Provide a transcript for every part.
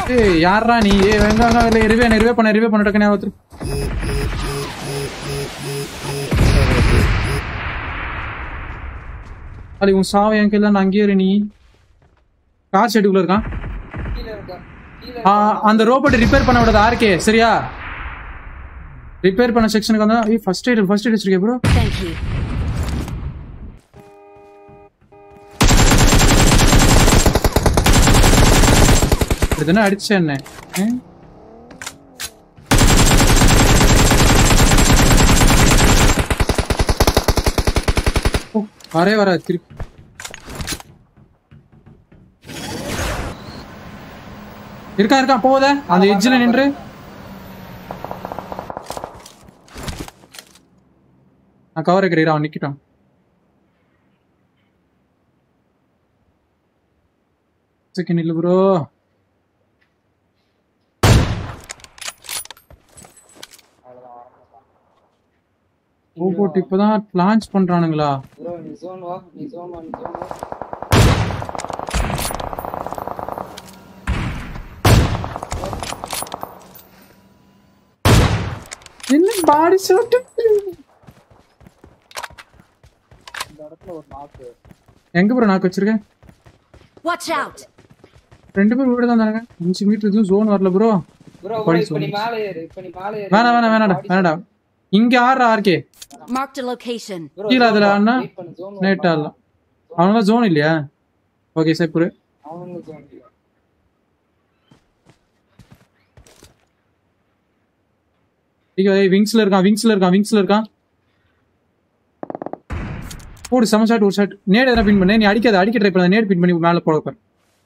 ஏய் யாரா நீ ஏய் வெங்க வெங்க இல்ல ரிவே ரிவே பண்ண ரிவே பண்ண டக்குனு ஒருத்தர் அடி உன் சாவு என் கையில நான் அங்கேயே இரு நீ கார் ஷெட்டுக்குள்ள இருக்கான் கீழே இருக்கா கீழே ஆ, அந்த ரோபோட் ரிப்பேர் பண்ண விடாது ஆர்கே சரியா ரிப்பேர் பண்ண செக்ஷனுக்கு வந்தா ஏய் ஃபர்ஸ்ட் எய்ட் ஃபர்ஸ்ட் எய்ட் வச்சிருக்கே ப்ரோ Thank you. இதுனா அடிச்சேன் என்ன ஆ? ஓ, வரே வர திருப்பி இருக்கா இருக்கா போகுத அந்த எட்ஜில் நின்று நான் கவர் வைக்கிறேன் அவன் நிக்கிட்டான் செகண்ட் இல்ல ப்ரோ ரோபோட் இப்பதான் லான்ச் பண்றானுங்களா ப்ரோ நீ ஜோன் வா நீ ஜோன் வா நீ ஜோன் வா என்ன பாடி ஷாட் இந்த இடத்துல ஒரு நாக்கு எங்க ப்ரோ நாக்கு வச்சிருக்கேன் Watch out! ரெண்டு பேரும் வீடு தான் தானுங்க அஞ்சு மீட்டர் எதுவும் ஜோன் வரல ப்ரோ ப்ரோ படி இப்ப நீ சொல்லு. மேலே ஏறு இப்ப நீ மேலே ஏறு வேணாம் வேணாம் வேணாடா வேணாடா இங்க ஆடுறா ஆர்கே Marked a location. Bro, கீழே zone அதுல வா. அண்ணா Wait பண்ணு, zone வா. நேட் ஆடலாம் அவனுங்க ஜோன் இல்லையா ஓகே சைப்புரு அவனுங்க zone இல்ல. விங்ஸ்ல இருக்கான் விங்ஸ்ல இருக்கான் விங்ஸ்ல இருக்கான் போடு செம ஷாட் ஒரு ஷாட் நேட் எதனா பின் பண்ணு நீ அடிக்காத அடிக்க ட்ரை பண்ண நேட் பின் பண்ணி மேல போட பாரு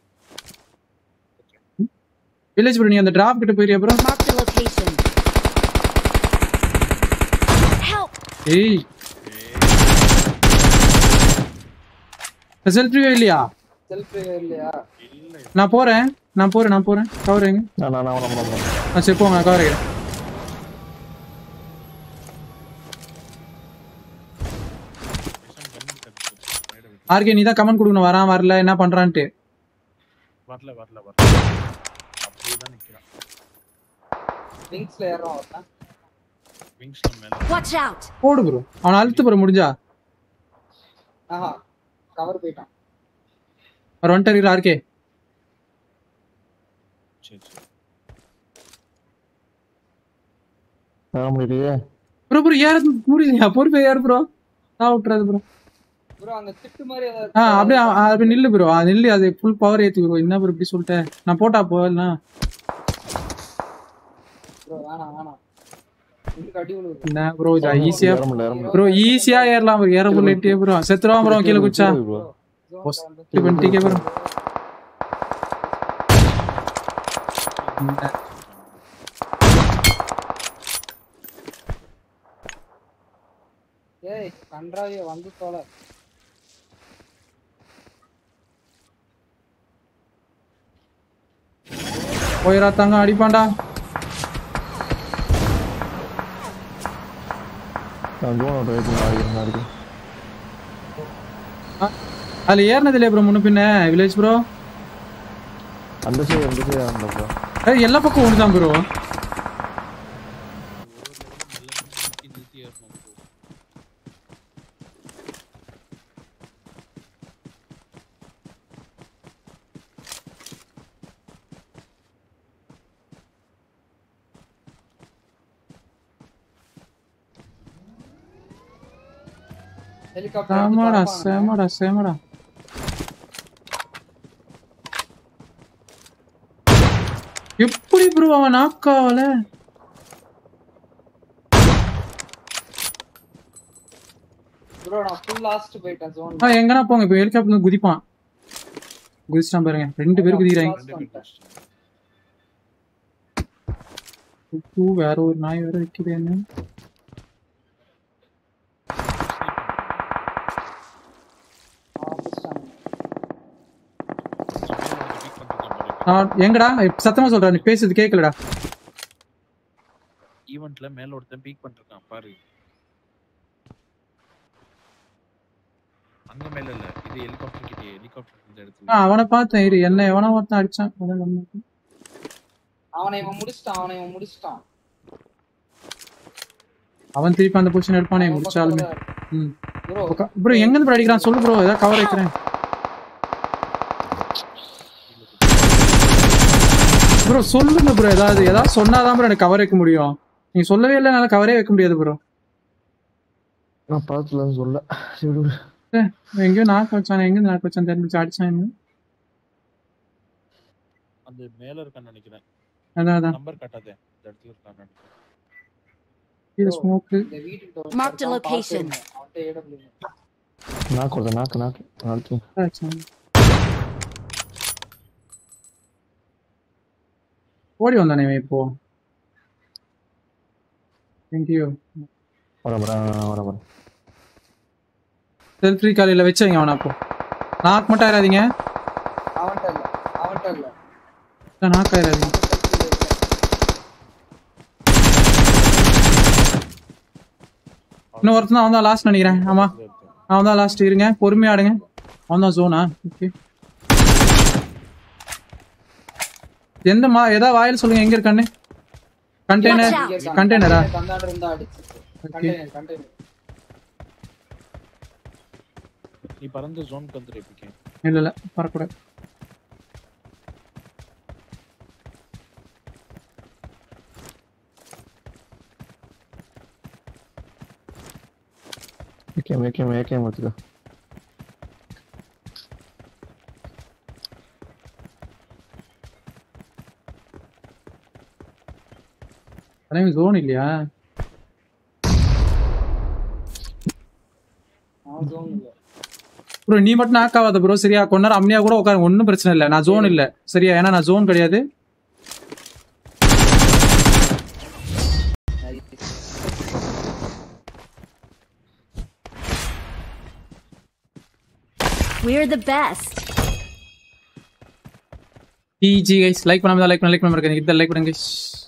வில்லேஜ் ப்ரோ நீ அந்த டிராப் கிட்ட போயிரியா bro Marked a location. Help! ஏய் செல்ஃபி இல்லையா Self இல்லையா நான் போறேன் நான் போறேன் நான் போறேன் கவர் எங்க நான் நான் நான் நான் நான் நான் சரி போங்க நான் கவர் வைக்கிறேன் ஆர்கே நீ தான் கமெண்ட் கொடுக்கணும் வரான் வரல என்ன பண்றான்ட்டு வரல வரல வரல அப்படியே தான் நிக்கிறான் விங்ஸ்ல ஏறோம் அவன் விங்ஸ்ல மேல Watch out! போடு ப்ரோ அவனை அழுத்து ப்ரோ முடிஞ்சா ஆஹா கவர் போயிட்டான் அவர் வந்துட்டாரு ஆர்கே சரி சரி வர முடியலையே ப்ரோ ப்ரோ ஏற முடியலையா பொறுப்பே ஏறு ப்ரோ நான் விட்டுறாது ப்ரோ ப்ரோ அங்க திட்டு மாதிரி ஏதாவது ஆ அப்படியே அ- அ- அப்படியே நில்லு ப்ரோ நில்லு அது ஃபுல் பவர் ஏத்தி ப்ரோ என்ன ப்ரோ இப்படி சொல்லிட்டேன் நான் போட்டா போகலாம் ப்ரோ வேணாம் வேணாம் இதுக்கு அடி விழுது என்ன ப்ரோ இது ஈஸியா ஏற முடியல ஏற முடியல ப்ரோ ஈஸியா ஏறலாம் ப்ரோ ஏற முடியல ப்ரோ செத்துருவான் ப்ரோ கீழே குச்சா bro. இது பண்ணிட்டீங்க ப்ரோ ஏய் கன்றாவிய வந்து தொலை போயிரா தாங்க அடிப்பான்டா நான் ஜோன் அவுட் வெயிட் பண்ணி இருக்கு அதுல ஏறினது இல்லையா ப்ரோ முன்ன பின்ன வில்லேஜ் ப்ரோ அந்த சைடு அந்த சைடு அந்த ப்ரோ ஏய், எல்லா பக்கம் ஒன்று தான் ப்ரோ நிறுத்தி நிறுத்தி ஏறணும் bro. ஹெலிகாப்டர் சேமடா சேமடா சேமடா எப்படி ப்ரோ அவன் நாக்காவல ப்ரோ நான் ஃபுல் லாஸ்ட் போயிட்டேன் ஜோன் ஆ எங்கனா போங்க இப்போ ஹெலிகாப்டர் குதிப்பான் குதிச்சிட்டான் பாருங்க ரெண்டு பேரும் குதிக்கிறாங்க ஐயோ, வேற ஒரு நாய் வேற வைக்குது என்ன நான் எங்கடா இப்ப சத்தமா சொல்றா நீ பேசுறது கேட்கலடா ஈவென்ட்ல மேல ஒருத்தன் பீக் பண்ணிருக்கான் பாரு அங்க மேல இல்ல இது ஹெலிகாப்டர் கிட்டே ஹெலிகாப்டர் இந்த ஆ இடத்துல அவனை பார்த்தேன் இரு என்ன எவனா ஒருத்தன் அடிச்சான் அதான் நம்ம- அவனை இவன் முடிச்சிட்டான் அவனை இவன் முடிச்சிட்டான் அவன் திருப்பி அந்த பொசிஷன் எடுப்பானே முடிச்சாலுமே ம் ப்ரோ ப்ரோ எங்க இருந்து ப்ரோ அடிக்கிறான் சொல்லு ப்ரோ ஏதாவது கவர் வைக்கிறேன் ப்ரோ சொல்லுங்க ப்ரோ ஏதாவது ஏதாவது சொன்னாதான் ப்ரோ எனக்கு கவர் வைக்க முடியும் நீங்க சொல்லவே இல்லை என்னால கவரே வைக்க முடியாது ப்ரோ நான் பார்த்துலன்னு சொல்ல சரி விடு. எங்கேயோ நாக்கு வச்சான் எங்க நாக்கு வச்சான் தெரிஞ்சு அடிச்சான் என்ன அந்த மேல இருக்கான்னு நினைக்கிறேன் அதான் அதான் நம்பர் கட்டாதே இந்த இடத்துல இருக்கான்னு நினைக்கிறேன் இது ஸ்மோக்கு இந்த வீட்டுக்கு Marked a location. அவன்கிட்ட ஏடபிள்யூ நாக்கு வருது நாக்கு நாக்கு நாக்கு ஓடி வந்தானே இவன் இப்போ எங்கேயோ வர வர வர வர செல்ஃப்ரீ காலையில வச்சவங்க அவனை அப்போ நாக்கு மட்டும் ஆயிடாதீங்க அவன்கிட்ட இல்ல அவன்கிட்ட இல்ல இல்ல, நாக்கு ஆயிடாதீங்க இன்னும் ஒருத்தன் அவன் தான் லாஸ்ட் நினைக்கிறேன் ஆமா அவன் தான் லாஸ்ட் இருங்க பொறுமையா ஆடுங்க அவன் தான் ஜோனா ஓகே எந்த மா ஏதாவது வாயில் சொல்லுங்க எங்க இருக்கான்னு கண்டெய்னர் Watch கண்டெய்னரா கந்தாண்டு இருந்தா அடிச்சு கண்டெய்னர் கண்டெய்னர் நீ பறந்து ஜோனுக்கு வந்துரு பிக்கே இல்ல இல்ல பறக்கூடாது ஏகேம் ஏகேம் ஏகேம் வச்சுக்கோ அதே ஜோன் இல்லையா அவன் zone இல்ல ப்ரோ நீ மட்டும் நாக் ஆகாத ப்ரோ சரியா கொஞ்ச நேரம் அம்னியா கூட உட்காரு ஒன்றும் பிரச்சனை இல்லை நான் ஜோன் இல்லை சரியா ஏன்னா நான் ஜோன் கிடையாது We're the best. டிஜி கைஸ் லைக் பண்ணாம லைக் பண்ண லைக் பண்ண இருக்கேன் லைக் பண்ணுங்க guys